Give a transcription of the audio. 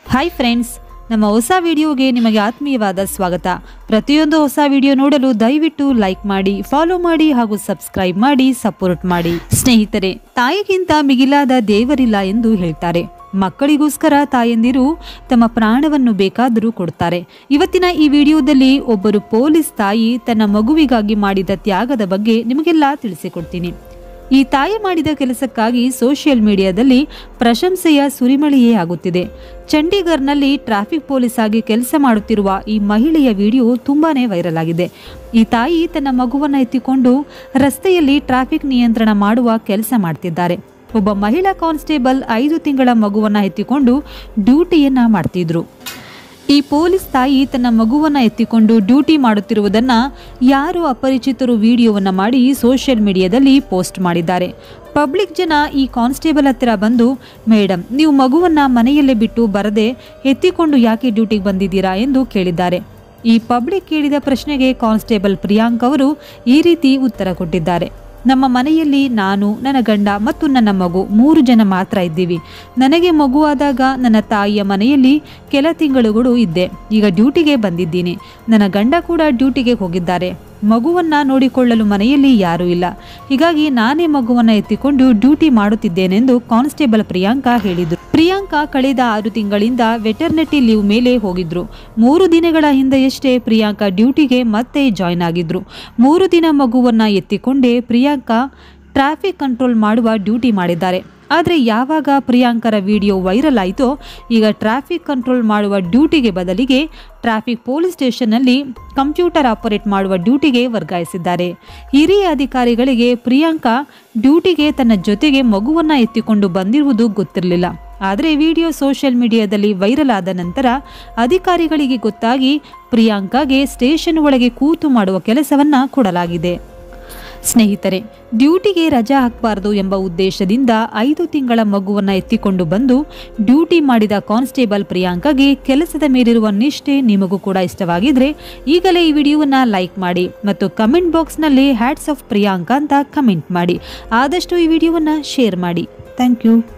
hi friends ನಮ್ಮ ಹೊಸ ವಿಡಿಯೋಗೆ ನಿಮಗೆ ಆತ್ಮೀಯವಾದ ಸ್ವಾಗತ ಪ್ರತಿಯೊಂದು ಹೊಸ ವಿಡಿಯೋ ನೋಡಲು ದಯವಿಟ್ಟು ಲೈಕ್ ಮಾಡಿ ಫಾಲೋ ಮಾಡಿ ಹಾಗೂ ಸಬ್ಸ್ಕ್ರೈಬ್ ಮಾಡಿ ಸಪೋರ್ಟ್ ಮಾಡಿ ಸ್ನೇಹಿತರೆ ತಾಯಿಗಿಂತ ಮಿಗಿಲಾದ ದೇವರಿಲ್ಲ ಎಂದು ಹೇಳ್ತಾರೆ ಮಕ್ಕಳಿಗೋಸ್ಕರ ತಾಯಂದಿರು ತಮ್ಮ ಪ್ರಾಣವನ್ನು ಬೇಕಾದರೂ ಕೊಡ್ತಾರೆ ಇವತ್ತಿನ ಈ ವಿಡಿಯೋದಲ್ಲಿ ಒಬ್ಬರು ಪೊಲೀಸ್ ತಾಯಿ ತನ್ನ ಮಗುವಿಗಾಗಿ ಮಾಡಿದ ತ್ಯಾಗದ ಬಗ್ಗೆ ನಿಮಗೆಲ್ಲ ತಿಳಿಸಿಕೊಡ್ತೀನಿ ಈ ತಾಯಿ ಮಾಡಿದ ಕೆಲಸಕ್ಕಾಗಿ ಸೋಷಿಯಲ್ ಮೀಡಿಯಾದಲ್ಲಿ ಪ್ರಶಂಸೆಯ ಸುರಿಮಳೆಯೇ ಆಗುತ್ತಿದೆ ಚಂಡೀಗರ್ನಲ್ಲಿ ಟ್ರಾಫಿಕ್ ಪೊಲೀಸ್ ಆಗಿ ಕೆಲಸ ಮಾಡುತ್ತಿರುವ ಈ ಮಹಿಳೆಯ ವಿಡಿಯೋ ತುಂಬಾನೇ ವೈರಲ್ ಆಗಿದೆ ಈ ತಾಯಿ ತನ್ನ ಮಗುವನ್ನು ಎತ್ತಿಕೊಂಡು ರಸ್ತೆಯಲ್ಲಿ ಟ್ರಾಫಿಕ್ ನಿಯಂತ್ರಣ ಮಾಡುವ ಕೆಲಸ ಮಾಡ್ತಿದ್ದಾರೆ ಒಬ್ಬ ಮಹಿಳಾ ಕಾನ್ಸ್ಟೇಬಲ್ ಐದು ತಿಂಗಳ ಮಗುವನ್ನ ಎತ್ತಿಕೊಂಡು ಡ್ಯೂಟಿಯನ್ನ ಮಾಡ್ತಿದ್ರು ಈ ಪೊಲೀಸ್ ತಾಯಿ ತನ್ನ ಮಗುವನ್ನ ಎತ್ತಿಕೊಂಡು ಡ್ಯೂಟಿ ಮಾಡುತ್ತಿರುವುದನ್ನ ಯಾರೋ ಅಪರಿಚಿತರು ವಿಡಿಯೋವನ್ನ ಮಾಡಿ ಸೋಷಿಯಲ್ ಮೀಡಿಯಾದಲ್ಲಿ ಪೋಸ್ಟ್ ಮಾಡಿದ್ದಾರೆ ಪಬ್ಲಿಕ್ ಜನ ಈ ಕಾನ್ಸ್ಟೇಬಲ್ ಹತ್ತಿರ ಬಂದು ಮೇಡಮ್ ನೀವು ಮಗುವನ್ನ ಮನೆಯಲ್ಲೇ ಬಿಟ್ಟು ಬರದೆ ಎತ್ತಿಕೊಂಡು ಯಾಕೆ ಡ್ಯೂಟಿಗೆ ಬಂದಿದ್ದೀರಾ ಎಂದು ಕೇಳಿದ್ದಾರೆ ಈ ಪಬ್ಲಿಕ್ ಕೇಳಿದ ಪ್ರಶ್ನೆಗೆ ಕಾನ್ಸ್ಟೇಬಲ್ ಪ್ರಿಯಾಂಕ್ ಅವರು ಈ ರೀತಿ ಉತ್ತರ ಕೊಟ್ಟಿದ್ದಾರೆ ನಮ್ಮ ಮನೆಯಲ್ಲಿ ನಾನು ನನ್ನ ಗಂಡ ಮತ್ತು ನನ್ನ ಮಗು ಮೂರು ಜನ ಮಾತ್ರ ಇದ್ದೀವಿ ನನಗೆ ಮಗುವಾದಾಗ ನನ್ನ ತಾಯಿಯ ಮನೆಯಲ್ಲಿ ಕೆಲ ತಿಂಗಳುಗಳು ಇದ್ದೆ ಈಗ ಡ್ಯೂಟಿಗೆ ಬಂದಿದ್ದೀನಿ ನನ್ನ ಗಂಡ ಕೂಡ ಡ್ಯೂಟಿಗೆ ಹೋಗಿದ್ದಾರೆ ಮಗುವನ್ನ ನೋಡಿಕೊಳ್ಳಲು ಮನೆಯಲ್ಲಿ ಯಾರೂ ಇಲ್ಲ ಹೀಗಾಗಿ ನಾನೇ ಮಗುವನ್ನ ಎತ್ತಿಕೊಂಡು ಡ್ಯೂಟಿ ಮಾಡುತ್ತಿದ್ದೇನೆಂದು ಕಾನ್ಸ್ಟೇಬಲ್ ಪ್ರಿಯಾಂಕಾ ಹೇಳಿದರು ಪ್ರಿಯಾಂಕಾ ಕಳೆದ ಆರು ತಿಂಗಳಿಂದ ವೆಟರ್ನಿಟಿ ಲೀವ್ ಮೇಲೆ ಹೋಗಿದ್ರು ಮೂರು ದಿನಗಳ ಹಿಂದೆಯಷ್ಟೇ ಪ್ರಿಯಾಂಕಾ ಡ್ಯೂಟಿಗೆ ಮತ್ತೆ ಜಾಯ್ನ್ ಆಗಿದ್ರು ಮೂರು ದಿನ ಮಗುವನ್ನ ಎತ್ತಿಕೊಂಡೇ ಪ್ರಿಯಾಂಕಾ ಟ್ರಾಫಿಕ್ ಕಂಟ್ರೋಲ್ ಮಾಡುವ ಡ್ಯೂಟಿ ಮಾಡಿದ್ದಾರೆ ಆದರೆ ಯಾವಾಗ ಪ್ರಿಯಾಂಕರ ವಿಡಿಯೋ ವೈರಲ್ ಆಯಿತೋ ಈಗ ಟ್ರಾಫಿಕ್ ಕಂಟ್ರೋಲ್ ಮಾಡುವ ಡ್ಯೂಟಿಗೆ ಬದಲಿಗೆ ಟ್ರಾಫಿಕ್ ಪೊಲೀಸ್ ಸ್ಟೇಷನ್ನಲ್ಲಿ ಕಂಪ್ಯೂಟರ್ ಆಪರೇಟ್ ಮಾಡುವ ಡ್ಯೂಟಿಗೆ ವರ್ಗಾಯಿಸಿದ್ದಾರೆ ಹಿರಿಯ ಅಧಿಕಾರಿಗಳಿಗೆ ಪ್ರಿಯಾಂಕಾ ಡ್ಯೂಟಿಗೆ ತನ್ನ ಜೊತೆಗೆ ಮಗುವನ್ನ ಎತ್ತಿಕೊಂಡು ಬಂದಿರುವುದು ಗೊತ್ತಿರಲಿಲ್ಲ ಆದರೆ ವಿಡಿಯೋ ಸೋಷಿಯಲ್ ಮೀಡಿಯಾದಲ್ಲಿ ವೈರಲ್ ಆದ ನಂತರ ಅಧಿಕಾರಿಗಳಿಗೆ ಗೊತ್ತಾಗಿ ಪ್ರಿಯಾಂಕಾಗೆ ಸ್ಟೇಷನ್ ಒಳಗೆ ಕೂತು ಮಾಡುವ ಕೆಲಸವನ್ನ ಕೊಡಲಾಗಿದೆ ಸ್ನೇಹಿತರೆ ಡ್ಯೂಟಿಗೆ ರಜಾ ಹಾಕಬಾರದು ಎಂಬ ಉದ್ದೇಶದಿಂದ ಐದು ತಿಂಗಳ ಮಗುವನ್ನ ಎತ್ತಿಕೊಂಡು ಬಂದು ಡ್ಯೂಟಿ ಮಾಡಿದ ಕಾನ್ಸ್ಟೇಬಲ್ ಪ್ರಿಯಾಂಕಾಗೆ ಕೆಲಸದ ಮೇಲಿರುವ ನಿಷ್ಠೆ ನಿಮಗೂ ಕೂಡ ಇಷ್ಟವಾಗಿದ್ರೆ ಈಗಲೇ ಈ ವಿಡಿಯೋವನ್ನ ಲೈಕ್ ಮಾಡಿ ಮತ್ತು ಕಮೆಂಟ್ ಬಾಕ್ಸ್ನಲ್ಲಿ ಹ್ಯಾಟ್ಸ್ ಆಫ್ ಪ್ರಿಯಾಂಕಾ ಅಂತ ಕಮೆಂಟ್ ಮಾಡಿ ಆದಷ್ಟು ಈ ವಿಡಿಯೋವನ್ನ ಶೇರ್ ಮಾಡಿ ಥ್ಯಾಂಕ್ ಯು